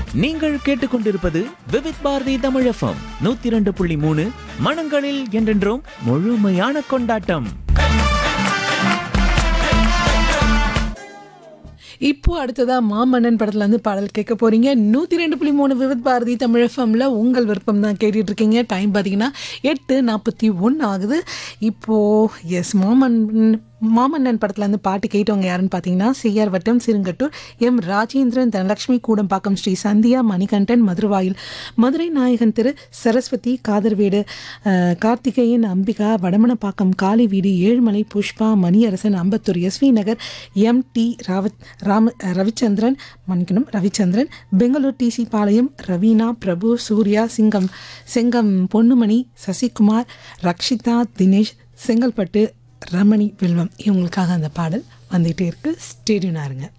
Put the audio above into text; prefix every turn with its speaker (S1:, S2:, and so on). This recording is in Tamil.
S1: நீங்கள் கேட்டுக்கொண்டிருப்பது விவித் பாரதி தமிழ் எஃப்எம் நூத்தி இரண்டு புள்ளி மூணு மனங்களில் என்றென்றும் முழுமையான கொண்டாட்டம்
S2: இப்போ அடுத்ததா மாமன்னன் படத்துல இருந்து பாடல் கேட்க போறீங்க நூத்தி ரெண்டு புள்ளி மூணு விவித் பாரதி தமிழ் எஃப்எம்ல உங்கள் விருப்பம் தான் கேட்டுட்டு இருக்கீங்க டைம் பார்த்தீங்கன்னா எட்டு நாற்பத்தி ஒன்று ஆகுது இப்போ எஸ் மாமன்னன் மாமன்னன் படத்துல இருந்து பாட்டு கேட்டவங்க யாருன்னு பார்த்தீங்கன்னா சிஆர் வட்டம் சிறுங்கட்டூர் எம் ராஜேந்திரன் தனலட்சுமி கூடம்பாக்கம் ஸ்ரீ சந்தியா மணிகண்டன் மதுரவாயில் மதுரை நாயகன் திரு சரஸ்வதி காதர்வேடு அஹ், கார்த்திகேயன் அம்பிகா வடமனப்பாக்கம் காளி வீடு Ezhumalai Pushpa Maniyarasan Ambattur SV Nagar M D Rawat Rama Ravichandran மன்னிக்கணும் ரவிச்சந்திரன் பெங்களூர் டிசி பாளையம் ரவீனா பிரபு சூர்யா சிங்கம் செங்கம் பொன்னுமணி சசிகுமார் ரக்ஷிதா தினேஷ் செங்கல்பட்டு ரமணி வில்வம் இவங்களுக்காக அந்த பாடல் வந்துகிட்டே இருக்கு ஸ்டேடியனாக இருங்க